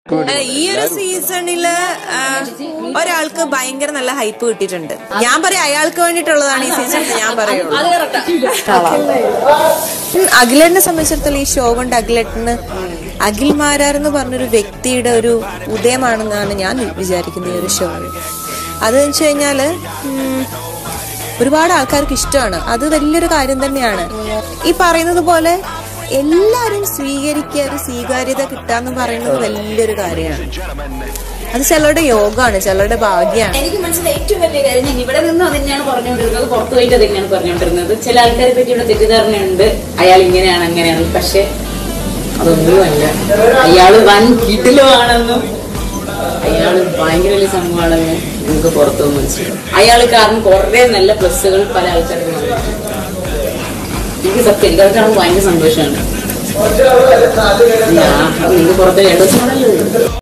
ഏഹ് ഈ ഒരു സീസണില് ഒരാൾക്ക് ഭയങ്കര നല്ല ഹൈപ്പ് കിട്ടിയിട്ടുണ്ട് ഞാൻ പറയാം അയാൾക്ക് വേണ്ടിയിട്ടുള്ളതാണ് ഈ സീസൺ ഞാൻ പറയുള്ളൂ ഉം, അഖിലേട്ടനെ സംബന്ധിച്ചിടത്തോളം ഈ ഷോ കൊണ്ട് അഖിലേട്ടന് അഖിൽ മാരാർ എന്ന് പറഞ്ഞൊരു വ്യക്തിയുടെ ഒരു ഉദയമാണെന്നാണ് ഞാൻ വിചാരിക്കുന്നത് ഈ ഒരു ഷോ അത് വെച്ച് കഴിഞ്ഞാല് ഉം, ഒരുപാട് ആൾക്കാർക്ക് ഇഷ്ടമാണ് അത് വലിയൊരു കാര്യം തന്നെയാണ് ഈ പറയുന്നത് പോലെ എല്ലാരും സ്വീകരിക്കുക ഒരു സ്വീകാര്യത കിട്ടാന്ന് പറയുന്നത് വലിയൊരു കാര്യമാണ് അത് ചിലരുടെ യോഗമാണ് ചിലരുടെ ഭാഗ്യമാണ് എനിക്ക് മനസ്സിലായ ഏറ്റവും വലിയ കാര്യം ഞാൻ ഇവിടെ നിന്നും അത് തന്നെയാണ് പറഞ്ഞുകൊണ്ടിരുന്നത് പുറത്തു പോയിട്ട് അത് തന്നെയാണ് പറഞ്ഞുകൊണ്ടിരുന്നത് ചില ആൾക്കാരെ പറ്റി ഇവിടെ തെറ്റിദ്ധാരണയുണ്ട് അയാൾ ഇങ്ങനെയാണ് അങ്ങനെയാണ് പക്ഷെ അതൊന്നുമല്ല അയാള് വൻ കിടിലുമാണെന്നും അയാള് ഭയങ്കര വലിയ സംഭവമാണെന്ന് നമുക്ക് പുറത്തു നിന്ന് മനസ്സിലാവും അയാൾ കാരണം കുറെ നല്ല പ്ലസ്സുകൾ പല ആൾക്കാർക്കും വന്നിട്ടുണ്ട്. എനിക്ക് സത്യം എനിക്ക് അതൊക്കെ ഭയങ്കര സന്തോഷമാണ് ഞാൻ നിങ്ങൾക്ക് പുറത്ത് രണ്ടു ദിവസം കൂടെ